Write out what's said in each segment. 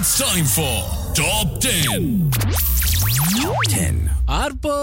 It's time for Top 10. Top 10. ആർപ്പോ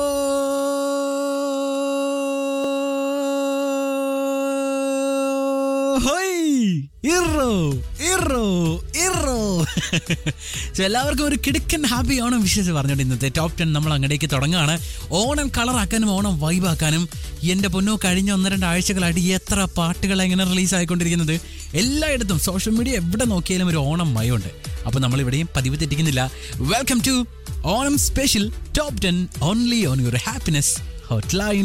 ഹോയ് ഇറോ ഇറോ ഇറോ So, എല്ലാവർക്കും ഒരു കിടുക്കൻ ഹാപ്പി ഓണം വിഷയസ് പറഞ്ഞോണ്ട് ഇന്നത്തെ ടോപ്പ് ടെൻ നമ്മൾ അങ്ങടേക്ക് തുടങ്ങുകയാണ് ഓണം കളറാക്കാനും ഓണം വൈബാക്കാനും എൻ്റെ പൊന്നോ കഴിഞ്ഞ ഒന്ന് രണ്ട് ആഴ്ചകളായിട്ട് എത്ര പാട്ടുകൾ എങ്ങനെ റിലീസ് ആയിക്കൊണ്ടിരിക്കുന്നത് എല്ലായിടത്തും സോഷ്യൽ മീഡിയ എവിടെ നോക്കിയാലും ഒരു ഓണം മയമുണ്ട് അപ്പോൾ നമ്മൾ ഇവിടെയും പതിവ് തെറ്റിക്കുന്നില്ല welcome to Onam special top ten only on your happiness hot line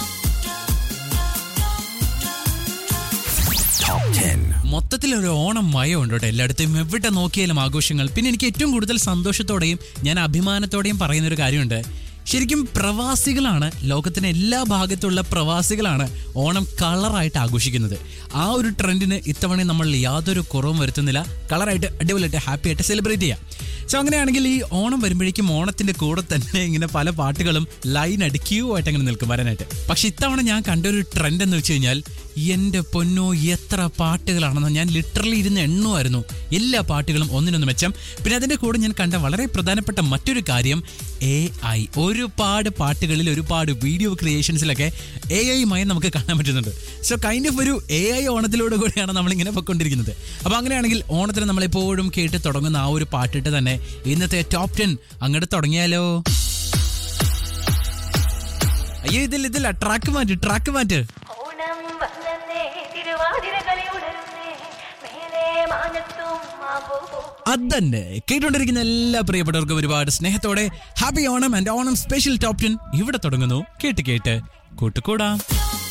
Top 10. മൊത്തത്തിൽ ഒരു ഓണം മയമുണ്ട് കേട്ടോ എല്ലായിടത്തും എവിടെ നോക്കിയാലും ആഘോഷങ്ങൾ പിന്നെ എനിക്ക് ഏറ്റവും കൂടുതൽ സന്തോഷത്തോടെയും ഞാൻ അഭിമാനത്തോടെയും പറയുന്ന ഒരു കാര്യമുണ്ട് ശരിക്കും പ്രവാസികളാണ് ലോകത്തിന് എല്ലാ ഭാഗത്തുള്ള പ്രവാസികളാണ് ഓണം കളറായിട്ട് ആഘോഷിക്കുന്നത് ആ ഒരു ട്രെൻഡിന് ഇത്തവണ നമ്മൾ യാതൊരു കുറവും വരുത്തുന്നില്ല കളറായിട്ട് അടിപൊളിയായിട്ട് ഹാപ്പി ആയിട്ട് സെലിബ്രേറ്റ് ചെയ്യാം സോ അങ്ങനെയാണെങ്കിൽ ഈ ഓണം വരുമ്പോഴേക്കും ഓണത്തിന്റെ കൂടെ തന്നെ ഇങ്ങനെ പല പാട്ടുകളും ലൈൻ അടി ക്യൂ ആയിട്ട് അങ്ങനെ നിൽക്കും വരാനായിട്ട് പക്ഷെ ഇത്തവണ ഞാൻ കണ്ടൊരു ട്രെൻഡ് എന്ന് വെച്ച് കഴിഞ്ഞാൽ എന്റെ പൊന്നോ എത്ര പാട്ടുകളാണെന്ന് ഞാൻ ലിറ്ററലി ഇരുന്ന് എണ്ണുമായിരുന്നു എല്ലാ പാട്ടുകളും ഒന്നിനൊന്ന് മെച്ചം പിന്നെ അതിന്റെ കൂടെ ഞാൻ കണ്ട വളരെ പ്രധാനപ്പെട്ട മറ്റൊരു കാര്യം എ ഐ ഒരുപാട് പാട്ടുകളിൽ ഒരുപാട് വീഡിയോ ക്രിയേഷൻസിലൊക്കെ എ ഐ മയം നമുക്ക് കാണാൻ പറ്റുന്നുണ്ട് സോ കൈൻഡ് ഓഫ് ഒരു എ ഐ ഓണത്തിലൂടെ കൂടിയാണ് നമ്മളിങ്ങനെ പൊയ്ക്കൊണ്ടിരിക്കുന്നത് അപ്പോൾ അങ്ങനെയാണെങ്കിൽ ഓണത്തിന് നമ്മളെപ്പോഴും കേട്ട് തുടങ്ങുന്ന ആ ഒരു പാട്ടിട്ട് തന്നെ ഇന്നത്തെ ടോപ്പ് ടെൻ അങ്ങോട്ട് തുടങ്ങിയാലോ അയ്യോ ഇതിൽ ഇതില്ല ട്രാക്ക് മാറ്റ് ട്രാക്ക് മാറ്റ് ഓണം വന്നേ തിരുവാതിരകളി ഉണർന്നേ മേലെ മാനത്തും മാവോ അതന്നെ കേട്ടുകൊണ്ടിരിക്കുന്ന എല്ലാ പ്രിയപ്പെട്ടവർക്കും ഒരുപാട് സ്നേഹത്തോടെ happy Onam and Onam special top ten ഇവിടെ തുടങ്ങുന്നു കേട്ട് കേട്ട് കൂട്ടുകൂടാം